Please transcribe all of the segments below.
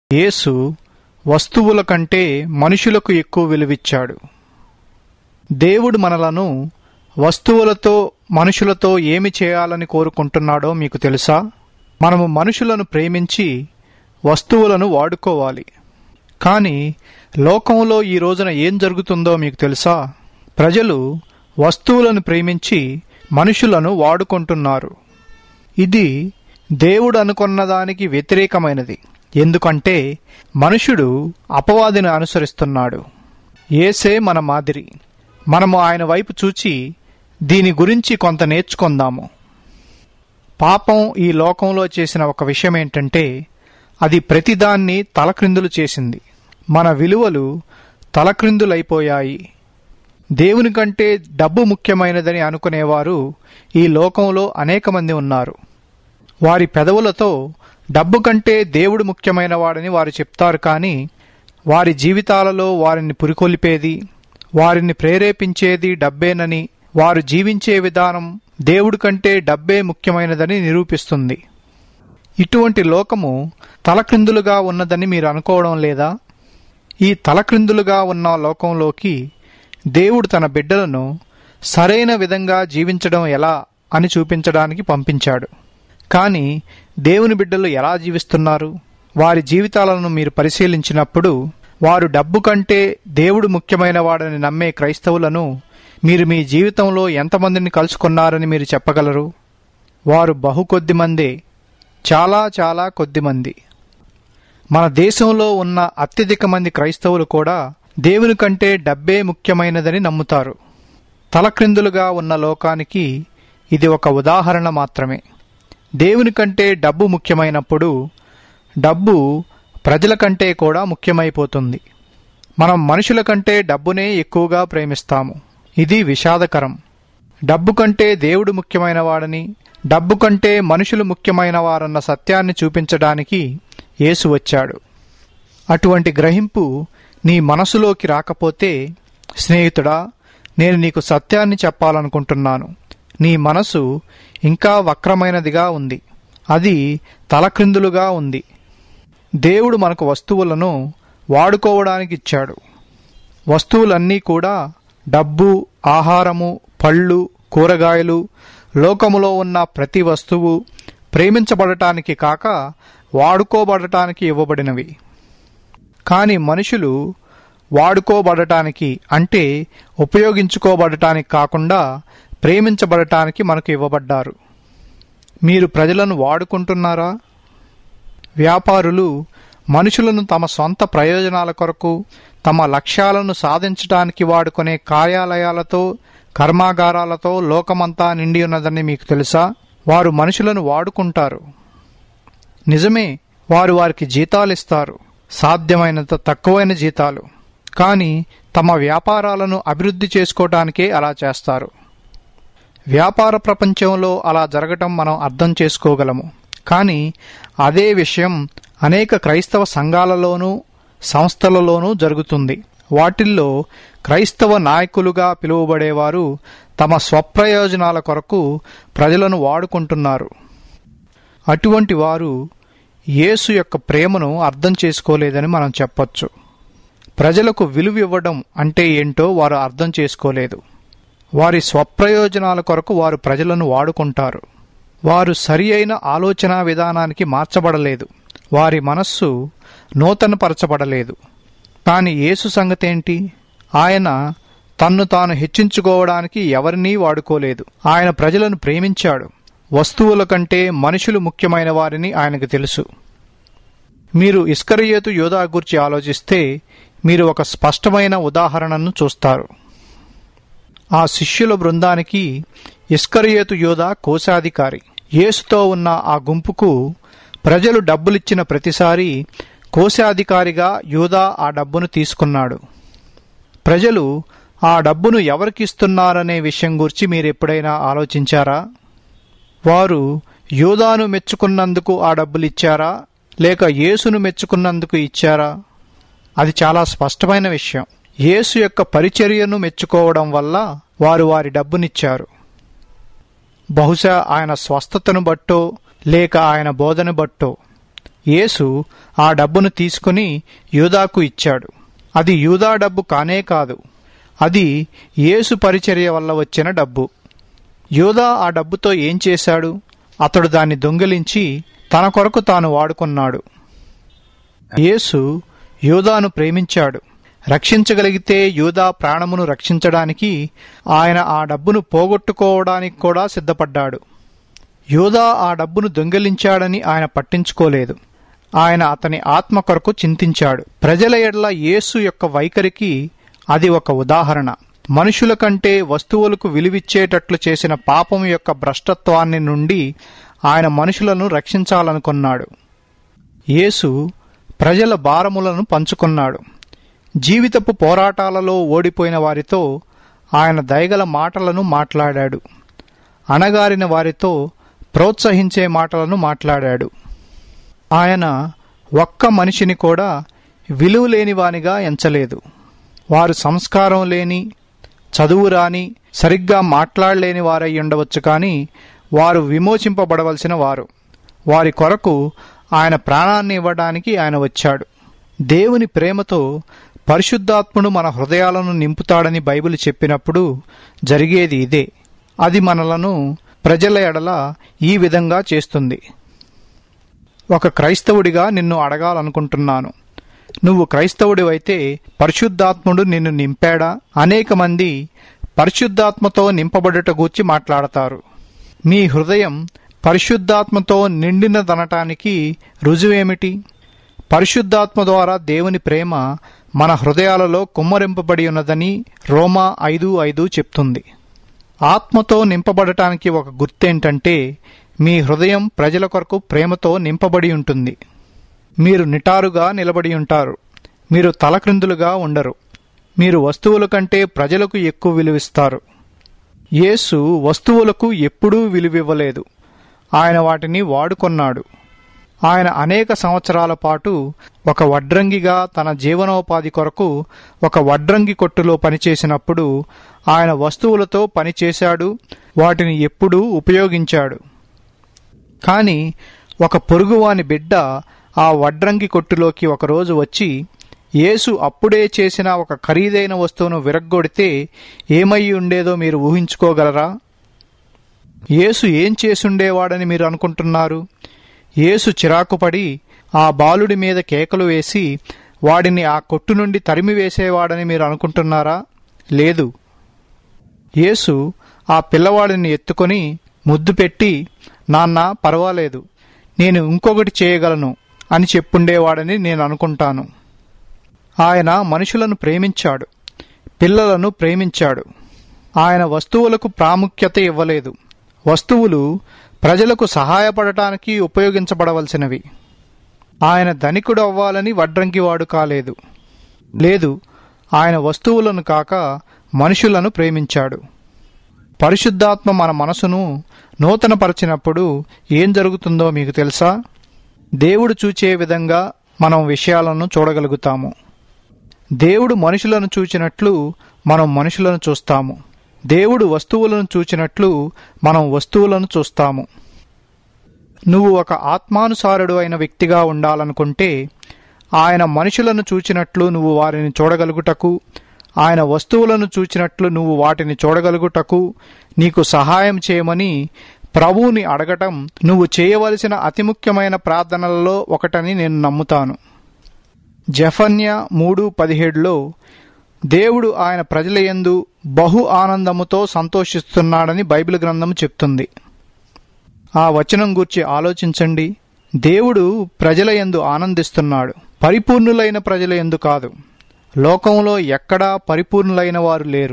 యేసు వస్తువుల కంటే మనుషులకు ఎక్కువ విలువిచ్చాడు దేవుడు మనలను వస్తువులతో మనుషులతో ఏమి చేయాలని కోరుకుంటున్నాడో మీకు తెలుసా మనము మనుషులను ప్రేమించి వస్తువులను వాడుకోవాలి కానీ లోకంలో ఈ రోజున ఏం జరుగుతుందో మీకు తెలుసా ప్రజలు వస్తువులను ప్రేమించి మనుషులను వాడుకుంటున్నారు ఇది దేవుడు అనుకున్న దానికి వ్యతిరేకమైనది ఎందుకంటే మనుషుడు అపవాదిని అనుసరిస్తున్నాడు ఏసే మన మాదిరి మనము ఆయన వైపు చూచి దీని గురించి కొంత నేర్చుకుందాము పాపం ఈ లోకంలో చేసిన ఒక విషయం ఏంటంటే అది ప్రతిదాన్ని తలక్రిందులు చేసింది మన విలువలు తలక్రిందులైపోయాయి దేవుని కంటే డబ్బు ముఖ్యమైనదని అనుకునేవారు ఈ లోకంలో అనేక మంది ఉన్నారు వారి పెదవులతో డబ్బు కంటే దేవుడు ముఖ్యమైన వాడని వారు చెప్తారు కానీ వారి జీవితాలలో వారిని పురికొల్పేది వారిని ప్రేరేపించేది డబ్బేనని వారు జీవించే విధానం దేవుడి కంటే డబ్బే ముఖ్యమైనదని నిరూపిస్తుంది ఇటువంటి లోకము తలక్రిందులుగా ఉన్నదని మీరు అనుకోవడం లేదా ఈ తలక్రిందులుగా ఉన్న లోకంలోకి దేవుడు తన బిడ్డలను సరైన విధంగా జీవించడం ఎలా అని చూపించడానికి పంపించాడు కానీ దేవుని బిడ్డలు ఎలా జీవిస్తున్నారు వారి జీవితాలను మీరు పరిశీలించినప్పుడు వారు డబ్బు కంటే దేవుడు ముఖ్యమైన వాడని నమ్మే క్రైస్తవులను మీరు మీ జీవితంలో ఎంతమందిని కలుసుకున్నారని మీరు చెప్పగలరు వారు బహు కొద్ది మందే చాలా చాలా కొద్ది మంది మన దేశంలో ఉన్న అత్యధిక మంది క్రైస్తవులు కూడా దేవుని కంటే డబ్బే ముఖ్యమైనదని నమ్ముతారు తలక్రిందులుగా ఉన్న లోకానికి ఇది ఒక ఉదాహరణ మాత్రమే దేవుని కంటే డబ్బు ముఖ్యమైనప్పుడు డబ్బు ప్రజల కంటే కూడా ముఖ్యమైపోతుంది మనం మనుషుల కంటే డబ్బునే ఎక్కువగా ప్రేమిస్తాము ఇది విషాదకరం డబ్బు కంటే దేవుడు ముఖ్యమైన వాడని డబ్బు కంటే మనుషులు ముఖ్యమైన వారన్న సత్యాన్ని చూపించడానికి యేసు వచ్చాడు అటువంటి గ్రహింపు నీ మనసులోకి రాకపోతే స్నేహితుడా నేను నీకు సత్యాన్ని చెప్పాలనుకుంటున్నాను నీ మనసు ఇంకా వక్రమైనదిగా ఉంది అది తలక్రిందులుగా ఉంది దేవుడు మనకు వస్తువులను వాడుకోవడానికి ఇచ్చాడు వస్తువులన్నీ కూడా డబ్బు ఆహారము పళ్ళు కూరగాయలు లోకములో ఉన్న ప్రతి వస్తువు ప్రేమించబడటానికి కాక వాడుకోబడటానికి ఇవ్వబడినవి కానీ మనుషులు వాడుకోబడటానికి అంటే ఉపయోగించుకోబడటానికి కాకుండా ప్రేమించబడటానికి మనకు ఇవ్వబడ్డారు మీరు ప్రజలను వాడుకుంటున్నారా వ్యాపారులు మనుషులను తమ సొంత ప్రయోజనాల కొరకు తమ లక్ష్యాలను సాధించడానికి వాడుకునే కార్యాలయాలతో కర్మాగారాలతో లోకమంతా నిండి ఉన్నదని మీకు తెలుసా వారు మనుషులను వాడుకుంటారు నిజమే వారు వారికి జీతాలు ఇస్తారు సాధ్యమైనంత తక్కువైన జీతాలు కానీ తమ వ్యాపారాలను అభివృద్ధి చేసుకోవటానికే అలా చేస్తారు వ్యాపార ప్రపంచంలో అలా జరగటం మనం అర్థం చేసుకోగలము కానీ అదే విషయం అనేక క్రైస్తవ సంఘాలలోనూ సంస్థలలోనూ జరుగుతుంది వాటిల్లో క్రైస్తవ నాయకులుగా పిలువబడేవారు తమ స్వప్రయోజనాల కొరకు ప్రజలను వాడుకుంటున్నారు అటువంటి వారు యేసు యొక్క ప్రేమను అర్థం చేసుకోలేదని మనం చెప్పొచ్చు ప్రజలకు విలువ ఇవ్వడం అంటే ఏంటో వారు అర్థం చేసుకోలేదు వారి స్వప్రయోజనాల కొరకు వారు ప్రజలను వాడుకుంటారు వారు సరి అయిన ఆలోచన విధానానికి మార్చబడలేదు వారి మనస్సు నూతనపరచబడలేదు కాని యేసు సంగతేంటి ఆయన తన్ను తాను హెచ్చించుకోవడానికి ఎవరినీ వాడుకోలేదు ఆయన ప్రజలను ప్రేమించాడు వస్తువుల కంటే మనుషులు ముఖ్యమైన వారిని ఆయనకు తెలుసు మీరు ఇస్కరియేతు యోధా గురించి ఆలోచిస్తే మీరు ఒక స్పష్టమైన ఉదాహరణను చూస్తారు ఆ శిష్యుల బృందానికి ఇస్కరియేతు యోధా కోశాధికారి యేసుతో ఉన్న ఆ గుంపుకు ప్రజలు డబ్బులిచ్చిన ప్రతిసారి కోశాధికారిగా యూదా ఆ డబ్బును తీసుకున్నాడు ప్రజలు ఆ డబ్బును ఎవరికిస్తున్నారనే విషయం గురించి మీరు ఎప్పుడైనా ఆలోచించారా వారు యూదాను మెచ్చుకున్నందుకు ఆ డబ్బులిచ్చారా లేక యేసును మెచ్చుకున్నందుకు ఇచ్చారా అది చాలా స్పష్టమైన విషయం యేసు యొక్క పరిచర్యను మెచ్చుకోవడం వల్ల వారు వారి డబ్బునిచ్చారు బహుశా ఆయన స్వస్థతను బట్టో లేక ఆయన బోధను బట్టో యేసు ఆ డబ్బును తీసుకుని యూదాకు ఇచ్చాడు అది యూదా డబ్బు కానే కాదు అది యేసు పరిచర్య వల్ల వచ్చిన డబ్బు యూదా ఆ డబ్బుతో ఏం చేశాడు అతడు దాన్ని దొంగిలించి తన కొరకు తాను వాడుకున్నాడు యేసు యూదాను ప్రేమించాడు రక్షించగలిగితే యూదా ప్రాణమును రక్షించడానికి ఆయన ఆ డబ్బును పోగొట్టుకోవడానికి కూడా సిద్ధపడ్డాడు యూదా ఆ డబ్బును దొంగిలించాడని ఆయన పట్టించుకోలేదు ఆయన అతని ఆత్మ కొరకు చింతించాడు ప్రజల ఎడల యేసు యొక్క వైఖరికి అది ఒక ఉదాహరణ మనుషుల కంటే వస్తువులకు విలువిచ్చేటట్లు చేసిన పాపం యొక్క భ్రష్టత్వాన్ని నుండి ఆయన మనుషులను రక్షించాలనుకున్నాడు యేసు ప్రజల భారములను పంచుకున్నాడు జీవితపు పోరాటాలలో ఓడిపోయిన వారితో ఆయన దయగల మాటలను మాట్లాడాడు అణగారిన వారితో ప్రోత్సహించే మాటలను మాట్లాడాడు ఆయన ఒక్క మనిషిని కూడా విలువ లేనివానిగా ఎంచలేదు వారు సంస్కారం లేని చదువు రాని సరిగ్గా మాట్లాడలేని వారై ఉండవచ్చు కానీ వారు విమోచింపబడవలసిన వారు వారి కొరకు ఆయన ప్రాణాన్ని ఇవ్వడానికి ఆయన వచ్చాడు దేవుని ప్రేమతో పరిశుద్ధాత్ముడు మన హృదయాలను నింపుతాడని బైబిల్ చెప్పినప్పుడు జరిగేది ఇదే అది మనలను ప్రజల ఎడల ఈ విధంగా చేస్తుంది ఒక క్రైస్తవుడిగా నిన్ను అడగాలనుకుంటున్నాను నువ్వు క్రైస్తవుడివైతే పరిశుద్ధాత్ముడు నిన్ను నింపాడా అనేక మంది పరిశుద్ధాత్మతో నింపబడుట గూర్చి మాట్లాడతారు మీ హృదయం పరిశుద్ధాత్మతో నిండినదనటానికి రుజువేమిటి పరిశుద్ధాత్మ ద్వారా దేవుని ప్రేమ మన హృదయాలలో కుమ్మరింపబడి ఉన్నదని రోమా ఐదు ఐదు చెప్తుంది ఆత్మతో నింపబడటానికి ఒక గుర్తేంటంటే మీ హృదయం ప్రజల కొరకు ప్రేమతో నింపబడి ఉంటుంది మీరు నిటారుగా నిలబడి ఉంటారు మీరు తలక్రిందులుగా ఉండరు మీరు వస్తువుల కంటే ప్రజలకు ఎక్కువ విలువిస్తారు యేసు వస్తువులకు ఎప్పుడూ విలువివ్వలేదు ఆయన వాటిని వాడుకొన్నాడు ఆయన అనేక సంవత్సరాల పాటు ఒక వడ్రంగిగా తన జీవనోపాధి కొరకు ఒక వడ్రంగి కొట్టులో పనిచేసినప్పుడు ఆయన వస్తువులతో పనిచేశాడు వాటిని ఎప్పుడూ ఉపయోగించాడు కాని ఒక పొరుగువాని బిడ్డ ఆ వడ్రంగి కొట్టులోకి ఒకరోజు వచ్చి యేసు అప్పుడే చేసిన ఒక ఖరీదైన వస్తువును విరగ్గొడితే ఏమై ఉండేదో మీరు ఊహించుకోగలరా యేసు ఏం చేసుండేవాడని మీరు అనుకుంటున్నారు యేసు చిరాకుపడి ఆ బాలుడి మీద కేకలు వేసి వాడిని ఆ కొట్టు నుండి తరిమి వేసేవాడని మీరు అనుకుంటున్నారా లేదు యేసు ఆ పిల్లవాడిని ఎత్తుకొని ముద్దు పెట్టి నాన్న పర్వాలేదు నేను ఇంకొకటి చేయగలను అని చెప్పుండేవాడని నేను అనుకుంటాను ఆయన మనుషులను ప్రేమించాడు పిల్లలను ప్రేమించాడు ఆయన వస్తువులకు ప్రాముఖ్యత ఇవ్వలేదు వస్తువులు ప్రజలకు సహాయపడటానికి ఉపయోగించబడవలసినవి ఆయన ధనికుడు అవ్వాలని వడ్రంగివాడు కాలేదు లేదు ఆయన వస్తువులను కాక మనుషులను ప్రేమించాడు పరిశుద్ధాత్మ మన మనసును నూతనపరచినప్పుడు ఏం జరుగుతుందో మీకు తెలుసా దేవుడు చూచే విధంగా మనం విషయాలను చూడగలుగుతాము దేవుడు మనుషులను చూచినట్లు మనం మనుషులను చూస్తాము దేవుడు వస్తువులను చూచినట్లు మనం వస్తువులను చూస్తాము నువ్వు ఒక ఆత్మానుసారుడు అయిన వ్యక్తిగా ఉండాలనుకుంటే ఆయన మనుషులను చూచినట్లు నువ్వు వారిని చూడగలుగుటకు ఆయన వస్తువులను చూచినట్లు నువ్వు వాటిని చూడగలుగుటకు నీకు సహాయం చేయమని ప్రభువుని అడగటం నువ్వు చేయవలసిన అతి ముఖ్యమైన ప్రార్థనలలో ఒకటని నేను నమ్ముతాను జఫన్య మూడు పదిహేడులో దేవుడు ఆయన ప్రజల యందు బహు ఆనందముతో సంతోషిస్తున్నాడని బైబిల్ గ్రంథం చెప్తుంది ఆ వచనం గూర్చి ఆలోచించండి దేవుడు ప్రజల యందు ఆనందిస్తున్నాడు పరిపూర్ణులైన ప్రజల యందు కాదు లోకంలో ఎక్కడా పరిపూర్ణులైన వారు లేరు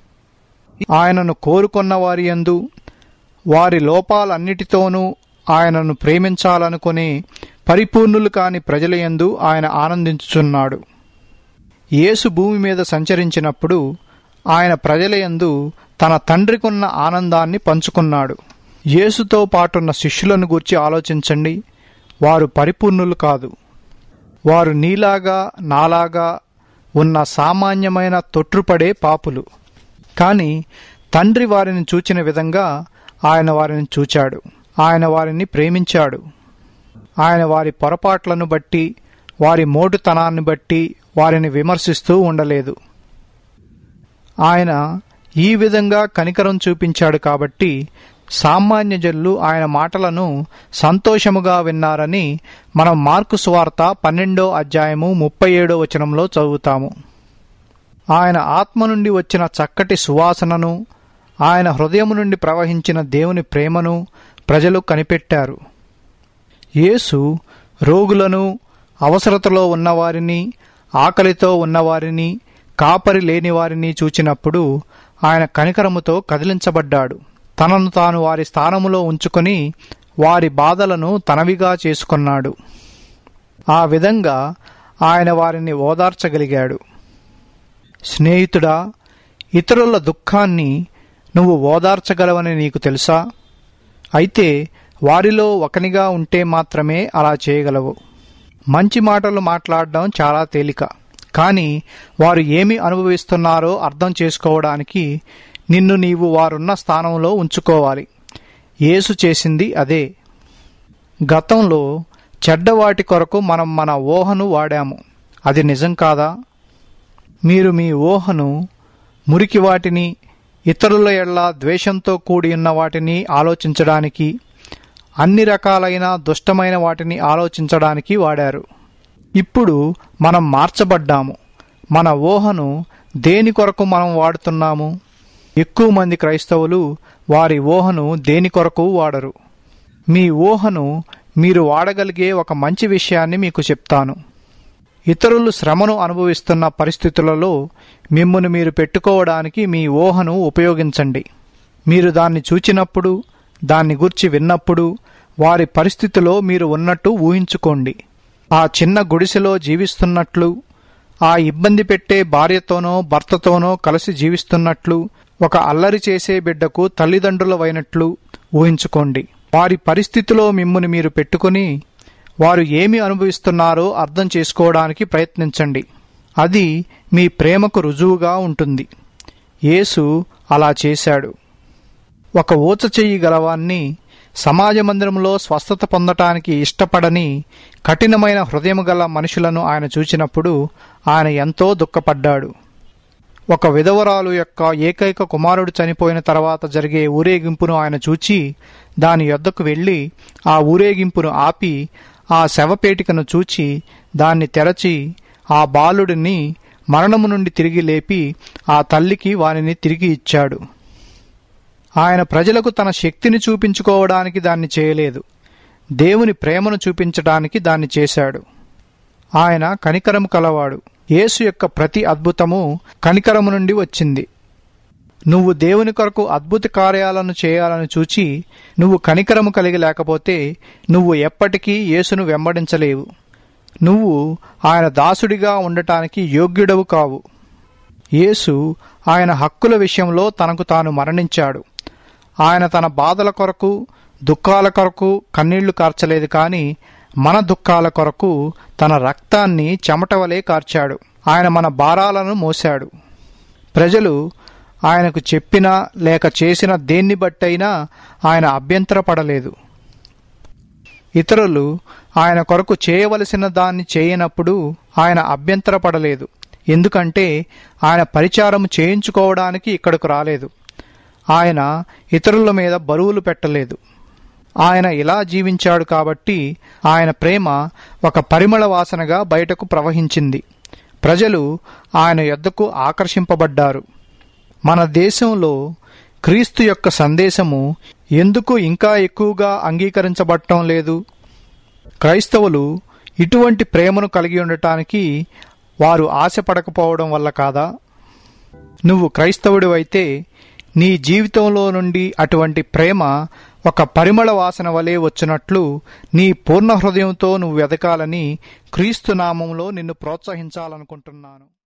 ఆయనను కోరుకున్న వారి యందు వారి లోపాలన్నిటితోనూ ఆయనను ప్రేమించాలనుకునే పరిపూర్ణులు కాని ప్రజల యందు ఆయన ఆనందించుచున్నాడు యేసు భూమి మీద సంచరించినప్పుడు ఆయన ప్రజల యందు తన తండ్రికున్న ఆనందాన్ని పంచుకున్నాడు యేసుతో పాటున్న శిష్యులను గూర్చి ఆలోచించండి వారు పరిపూర్ణులు కాదు వారు నీలాగా నాలాగా ఉన్న సామాన్యమైన తొట్రుపడే పాపులు కాని తండ్రి వారిని చూచిన విధంగా ఆయన వారిని చూచాడు ఆయన వారిని ప్రేమించాడు ఆయన వారి పొరపాట్లను బట్టి వారి మోటుతనాన్ని బట్టి వారిని విమర్శిస్తూ ఉండలేదు ఆయన ఈ విధంగా కనికరం చూపించాడు కాబట్టి సామాన్య జనులు ఆయన మాటలను సంతోషముగా విన్నారని మనం మార్కు సువార్త పన్నెండో అధ్యాయము ముప్పై ఏడో వచనంలో చదువుతాము ఆయన ఆత్మ నుండి వచ్చిన చక్కటి సువాసనను ఆయన హృదయం నుండి ప్రవహించిన దేవుని ప్రేమను ప్రజలు కనిపెట్టారు యేసు రోగులను అవసరతలో ఉన్నవారిని ఆకలితో ఉన్నవారిని కాపరి లేని వారిని చూచినప్పుడు ఆయన కనికరముతో కదిలించబడ్డాడు తనను తాను వారి స్థానములో ఉంచుకొని వారి బాధలను తనవిగా చేసుకున్నాడు ఆ విధంగా ఆయన వారిని ఓదార్చగలిగాడు స్నేహితుడా ఇతరుల దుఃఖాన్ని నువ్వు ఓదార్చగలవని నీకు తెలుసా అయితే వారిలో ఒకనిగా ఉంటే మాత్రమే అలా చేయగలవు మంచి మాటలు మాట్లాడడం చాలా తేలిక కానీ వారు ఏమి అనుభవిస్తున్నారో అర్థం చేసుకోవడానికి నిన్ను నీవు వారున్న స్థానంలో ఉంచుకోవాలి యేసు చేసింది అదే గతంలో చెడ్డవాటి కొరకు మనం మన ఊహను వాడాము అది నిజం కాదా మీరు మీ ఊహను మురికి వాటిని ఇతరుల ఎడల ద్వేషంతో కూడి ఉన్న వాటిని ఆలోచించడానికి అన్ని రకాలైన దుష్టమైన వాటిని ఆలోచించడానికి వాడారు ఇప్పుడు మనం మార్చబడ్డాము మన ఊహను దేని కొరకు మనం వాడుతున్నాము ఎక్కువ మంది క్రైస్తవులు వారి ఊహను దేని కొరకు వాడరు మీ ఊహను మీరు వాడగలిగే ఒక మంచి విషయాన్ని మీకు చెప్తాను ఇతరులు శ్రమను అనుభవిస్తున్న పరిస్థితులలో మిమ్మును మీరు పెట్టుకోవడానికి మీ ఊహను ఉపయోగించండి మీరు దాన్ని చూచినప్పుడు దాన్ని గుర్చి విన్నప్పుడు వారి పరిస్థితిలో మీరు ఉన్నట్టు ఊహించుకోండి ఆ చిన్న గుడిసెలో జీవిస్తున్నట్లు ఆ ఇబ్బంది పెట్టే భార్యతోనో భర్తతోనో కలిసి జీవిస్తున్నట్లు ఒక అల్లరి చేసే బిడ్డకు తల్లిదండ్రులవైనట్లు ఊహించుకోండి వారి పరిస్థితిలో మిమ్ముని మీరు పెట్టుకుని వారు ఏమి అనుభవిస్తున్నారో అర్థం చేసుకోవడానికి ప్రయత్నించండి అది మీ ప్రేమకు రుజువుగా ఉంటుంది యేసు అలా చేశాడు ఒక ఊచ చెయ్యి గలవాన్ని సమాజ మందిరంలో స్వస్థత పొందటానికి ఇష్టపడని కఠినమైన హృదయం గల మనుషులను ఆయన చూచినప్పుడు ఆయన ఎంతో దుఃఖపడ్డాడు ఒక విధవరాలు యొక్క ఏకైక కుమారుడు చనిపోయిన తర్వాత జరిగే ఊరేగింపును ఆయన చూచి దాని యొద్దకు వెళ్ళి ఆ ఊరేగింపును ఆపి ఆ శవపేటికను చూచి దాన్ని తెరచి ఆ బాలుడిని మరణము నుండి తిరిగి లేపి ఆ తల్లికి వానిని తిరిగి ఇచ్చాడు ఆయన ప్రజలకు తన శక్తిని చూపించుకోవడానికి దాన్ని చేయలేదు దేవుని ప్రేమను చూపించడానికి దాన్ని చేశాడు ఆయన కనికరము కలవాడు యేసు యొక్క ప్రతి అద్భుతము కనికరము నుండి వచ్చింది నువ్వు దేవుని కొరకు అద్భుత కార్యాలను చేయాలని చూచి నువ్వు కనికరము కలిగి లేకపోతే నువ్వు ఎప్పటికీ యేసును వెంబడించలేవు నువ్వు ఆయన దాసుడిగా ఉండటానికి యోగ్యుడవు కావు యేసు ఆయన హక్కుల విషయంలో తనకు తాను మరణించాడు ఆయన తన బాధల కొరకు దుఃఖాల కొరకు కన్నీళ్లు కార్చలేదు కాని మన దుఃఖాల కొరకు తన రక్తాన్ని చెమటవలే కార్చాడు ఆయన మన భారాలను మోశాడు ప్రజలు ఆయనకు చెప్పిన లేక చేసిన దేన్ని బట్టైనా ఆయన అభ్యంతరపడలేదు ఇతరులు ఆయన కొరకు చేయవలసిన దాన్ని చేయనప్పుడు ఆయన అభ్యంతరపడలేదు ఎందుకంటే ఆయన పరిచారం చేయించుకోవడానికి ఇక్కడకు రాలేదు ఆయన ఇతరుల మీద బరువులు పెట్టలేదు ఆయన ఇలా జీవించాడు కాబట్టి ఆయన ప్రేమ ఒక పరిమళ వాసనగా బయటకు ప్రవహించింది ప్రజలు ఆయన యొద్దకు ఆకర్షింపబడ్డారు మన దేశంలో క్రీస్తు యొక్క సందేశము ఎందుకు ఇంకా ఎక్కువగా అంగీకరించబడటం లేదు క్రైస్తవులు ఇటువంటి ప్రేమను కలిగి ఉండటానికి వారు ఆశపడకపోవడం వల్ల కాదా నువ్వు క్రైస్తవుడివైతే నీ జీవితంలో నుండి అటువంటి ప్రేమ ఒక పరిమళ వాసన వలె వచ్చినట్లు నీ పూర్ణ హృదయంతో నువ్వు వెదకాలని క్రీస్తు నామంలో నిన్ను ప్రోత్సహించాలనుకుంటున్నాను